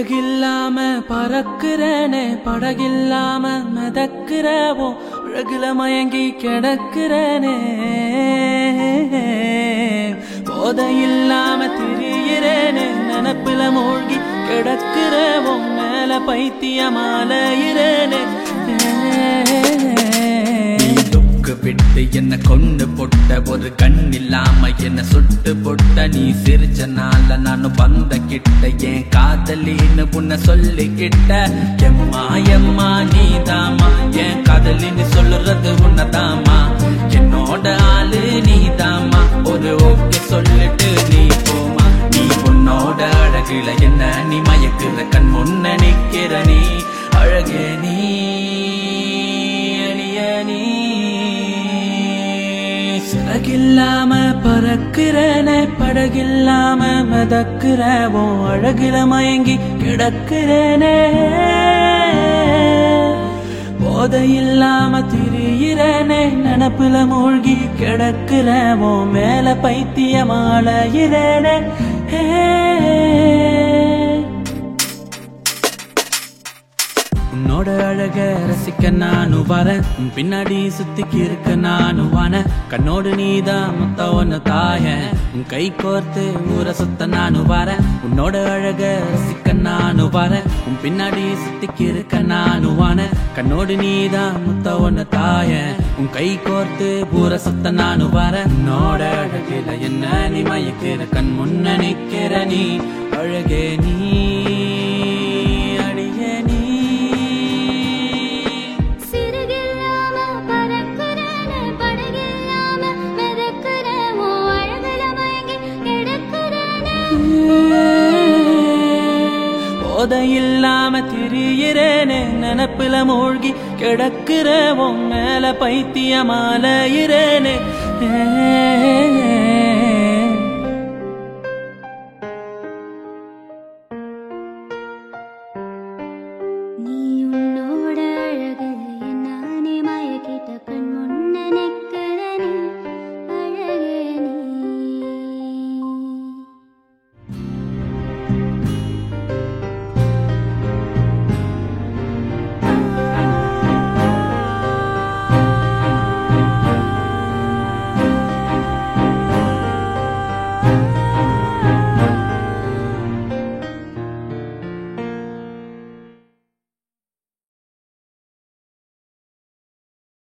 சிறகில்லாம பறக்கிறனே படகில்லாம மிதக்கிறவோ அழகுல மயங்கி கிடக்கிறனே போதையில்லாம திரியிறேனே நினப்பில மூழ்கி கிடக்கிறவோ மேல பைத்தியமாலையிறேனே லுக்கு விட்டு என்ன கொண்டு பொட்ட ஒரு கண் இல்லாம என்ன சுட்டு பொட்ட நீ சிரிச்சனால நானும் வந்த கிட்ட என் காதலின்னு உன்னை சொல்லிக்கிட்ட எம்மா எம்மா நீதாமா என் காதலின்னு சொல்லுறது உன்னதாமா என்னோட ஆளு நீதாமா ஒரு ஓகே சொல்லிட்டு நீ போமா நீ உன்னோட அழகுல என்ன நீ மயக்குற கண் முன்ன நிக்கிற நீ அழகே நீ அழிய நீ சிறகில்லாம பறக்கிறனே படகில்லாம மிதக்கிறவோ அழகுல மயங்கி கிடக்கிறனே போதையில்லாம திரியிறனே நினப்புல மூழ்கி கிடக்கிறவோ மேல பைத்தியமாலையிறனே உன்னோட அழக ரசிக்க நானும் வரேன் உன் பின்னாடி சுத்திக்கு இருக்க நானும் வான கண்ணோடு நீதான் முத்த ஒன்னு தாய உன் கை கோர்த்து ஊரை சுத்த நானும் வரேன் உன்னோட அழக ரசிக்க நானும் வரேன் உன் பின்னாடி சுத்திக்கு இருக்க நானும் வான கண்ணோடு நீதான் முத்த ஒன்னு தாய உன் கை கோர்த்து ஊரை சுத்த நானும் வரேன் உன்னோட அழகில என்ன நீ மயக்கிற கண் முன்ன நிக்கிற நீ அழகே நீ அடிய நீ சிறகில்லாம பறக்கிறேனே படகில்லாம மிதக்கிறேன் உன் அழகுல மயங்கி கிடக்கிறேனே போதையில்லாம திரியிறேனே நினப்புல மூழ்கி கிடக்கிறவோ மேல பைத்தியமாலையிறேனே